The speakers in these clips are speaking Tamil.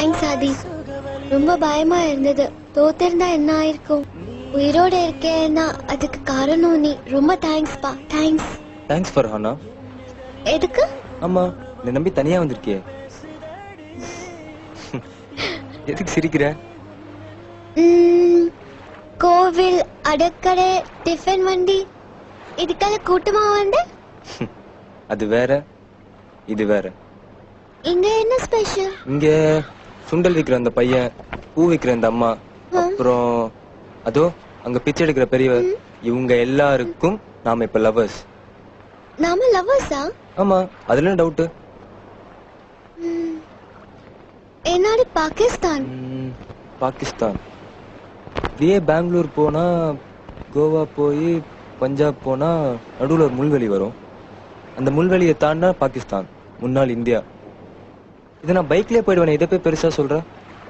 தேங்க்ஸ் ஆதி ரொம்ப பயமா இருந்தது தோத்திருந்தா என்ன ஆயிருக்கும் உயிரோட இருக்கேன்னா அதுக்கு காரணம் நீ ரொம்ப தேங்க்ஸ் பா தேங்க்ஸ் தேங்க்ஸ் ஃபார் ஹானா எதுக்கு ஆமா என்னை நம்பி தனியா வந்திருக்கியே எதுக்கு சிரிக்கிற ம், கோவில் அடக்கடை டிஃபன் வண்டி இதுக்கெல்லாம் கூட்டமா வந்து அது வேற இது வேற இங்க என்ன ஸ்பெஷல் இங்க சுண்டல் விக்கிற அந்த பையன் பூ விக்கிற அந்த அம்மா அப்புறம் அதோ அங்க பிச்சை எடுக்கிற பெரியவர் இவங்க எல்லாருக்கும் நாம இப்ப லவர்ஸ் நாம லவ்வர்ஸா ஆமா அதுல என்ன டவுட் என்னோட பாகிஸ்தான் பாகிஸ்தான் அப்படியே பெங்களூர் போனா கோவா போய் பஞ்சாப் போனா நடுவுல ஒரு முள்வெளி வரும் அந்த முள்வெளியை தாண்டா பாகிஸ்தான் முன்னாள் இந்தியா இதை நான் பைக்லயே போயிடுவேன் இதை போய் பெருசா சொல்ற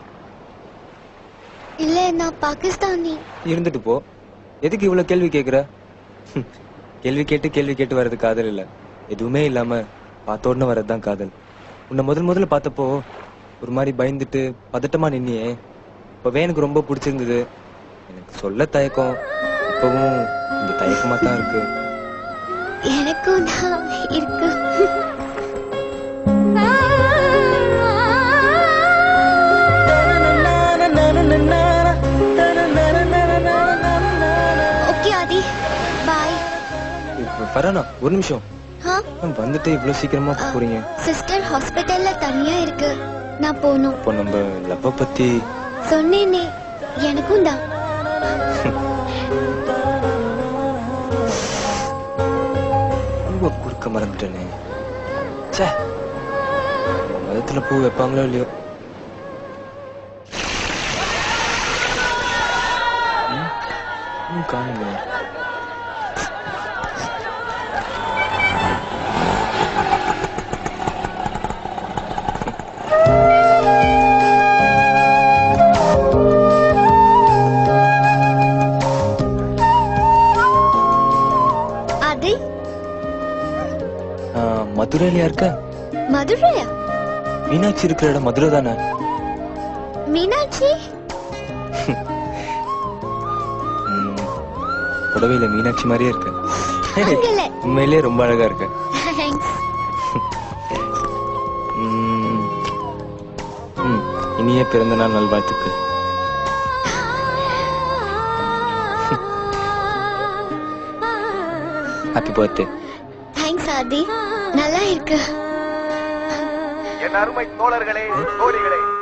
இல்ல நான் பாகிஸ்தானி இருந்துட்டு போ எதுக்கு இவ்வளவு கேள்வி கேக்குற ஹம், கேள்வி கேட்டு கேள்வி கேட்டு வர்றது காதல் இல்ல எதுவுமே இல்லாம பார்த்த உடனே வர்றதுதான் காதல் உன்னை முதல் முதல்ல பார்த்தப்போ ஒரு மாதிரி பயந்துட்டு பதட்டமா நின்னியே இப்பவே எனக்கு ரொம்ப பிடிச்சிருந்தது எனக்கு சொல்ல தயக்கம் இப்பவும் இந்த தயக்கமா தான் இருக்கு எனக்கும் தான் இருக்கு ஓகே ஆதி பாய் இப்ப ஃபரானா ஒரு நிமிஷம் ஆ வந்துட்டு இவ்வளவு சீக்கிரமா போறீங்க சிஸ்டர் ஹாஸ்பிட்டல்ல தனியா இருக்கு நான் போகணும் இப்போ நம்ம லவ்வ பத்தி சொன்னேனே எனக்கும் தான் பூவை கொடுக்க மறந்துட்டேனே ச்சே மதத்துல பூ வைப்பாங்களோ இல்லையோ ம், இன்னும் காணுமே ஆதி ஆ, மதுரையிலயா இருக்க மதுரையா மீனாட்சி இருக்கிற இடம் மதுரை தானே மீனாட்சி ம், புடவையில மீனாட்சி மாதிரியே இருக்க அங்கல உண்மையிலேயே ரொம்ப அழகா இருக்க தேங்க்ஸ் ம், ம், இனிய பிறந்த நாள் நல்வாழ்த்துக்கள் ஹாப்பி பர்த்டே தேங்க்ஸ் ஆதி நல்லா இருக்கு என் அருமை தோழர்களே தோழிகளே